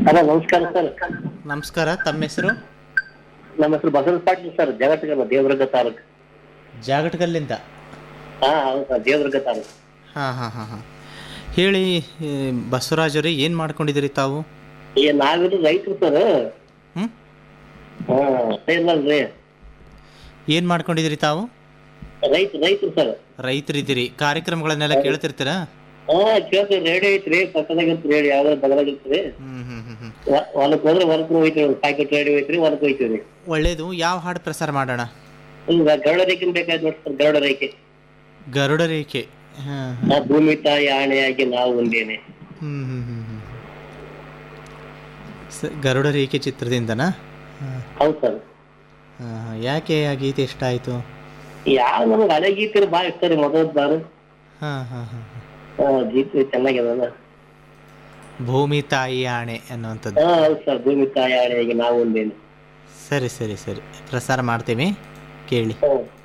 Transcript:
hello ನಮಸ್ಕಾರ sir ನಮಸ್ಕಾರ ತಮ್ಮ ಹೆಸರು ನಮ್ಮ ಹೆಸರು ಬಸವರಾಜ್ ಪಾಟೀಲ್ ಸರ್ ಜಗತ್ತಿಗಲ್ಲ ದೇವದುರ್ಗ ತಾಲೂಕು ಜಾಗಟಗಲ್ಲಿಂದ ಹಾ ಹೌದು ಸರ್ ದೇವದುರ್ಗ ತಾಲೂಕು ಹಾಂ ಹಾಂ ಹಾಂ ಹಾಂ ಹೇಳಿ ಈ ಬಸವರಾಜರೇ ಏನು ಮಾಡ್ಕೊಂಡಿದ್ದೀರಿ ತಾವು ಈ ನಾವಿರು ರೈತರು ಸರ್ ಹ್ಞೂ ಹಾ ಇಲ್ಲಲ್ರಿ ಏನು ಮಾಡ್ಕೊಂಡಿದ್ದೀರಿ ತಾವು ರೈತ ರೈತರು ಸರ್ ರೈತರಿದ್ದೀರಿ ಕಾರ್ಯಕ್ರಮಗಳನ್ನೆಲ್ಲ ಕೇಳ್ತಿರ್ತೀರಾ ಹಾ ಕೇಳ್ತೀವಿ ರೇಡಿಯೋ ಐತ್ರಿ ಪಕ್ಕದಾಗ ಇರ್ತೀರಿ ರೇಡಿಯೋ ಯಾವ್ದಾರ ಬಗಲಾಗ ಇರ್ತೀರಿ ಹ್ಞೂ ಹ್ಞೂ ಹ್ಞೂ ಹ್ಞೂ ಹೊ- ಹೊಲಕ್ ಹೋದ್ರೆ ಹೊಲಕ್ ಹೋಯ್ತೀವಿ ಒಂದು ಪ್ಯಾಕೆಟ್ ರೇಡಿಯೋ ಐತ್ರಿ ಹೊಲಕ್ ಹೋಯ್ತೀವಿ ಒಳ್ಳೇದು ಯಾವ ಹಾಡು ಪ್ರಸಾರ ಮಾಡೋಣ ಈಗ ಗರುಡ ರೇಖೆ ಬೇಕಾಯ್ತು ನೋಡಿ ಸರ್ ಗರುಡ ರೇಖೆ ಗರುಡ ರೇಖೆ ಹಾಂ ಆ ಭೂಮಿ ತಾಯಿ ಆಣೆಯಾಗಿ ನಾವು ಒಂದೇನೆ ಹ್ಞೂ ಹ್ಞೂ ಹ್ಞೂ ಹ್ಞೂ ಸ ಗರುಡ ರೇಖೆ ಚಿತ್ರದಿಂದನಾ ಹಾಂ ಹೌದು ಸರ್ ಹಾಂ ಯಾಕೆ ಆ ಗೀತೆ ಇಷ್ಟ ಆಯಿತು ಯಾವ ನಮ್ಗೆ ಹಳೆ ಗೀತೆ ಭಾಳ ಇಷ್ಟ ರೀ ಮೊದಲ ಬಾರು ಹಾಂ ಹಾಂ ಹಾಂ ಹಾ ಗೀತೆ ಚೆನ್ನಾಗಿದಲ್ಲ ಭೂಮಿ ತಾಯಿ ಆಣೆ ಅನ್ನುವಂಥದ್ದು ಹಾ ಹೌದು ಸರ್ ಭೂಮಿ ತಾಯಿ ಆಣೆಯಾಗಿ ನಾವು ಒಂದೇನೆ ಸರಿ ಸರಿ ಸರಿ ಪ್ರಸಾರ ಮಾಡ್ತೀವಿ ಕೇಳಿ ಹ್ಮ್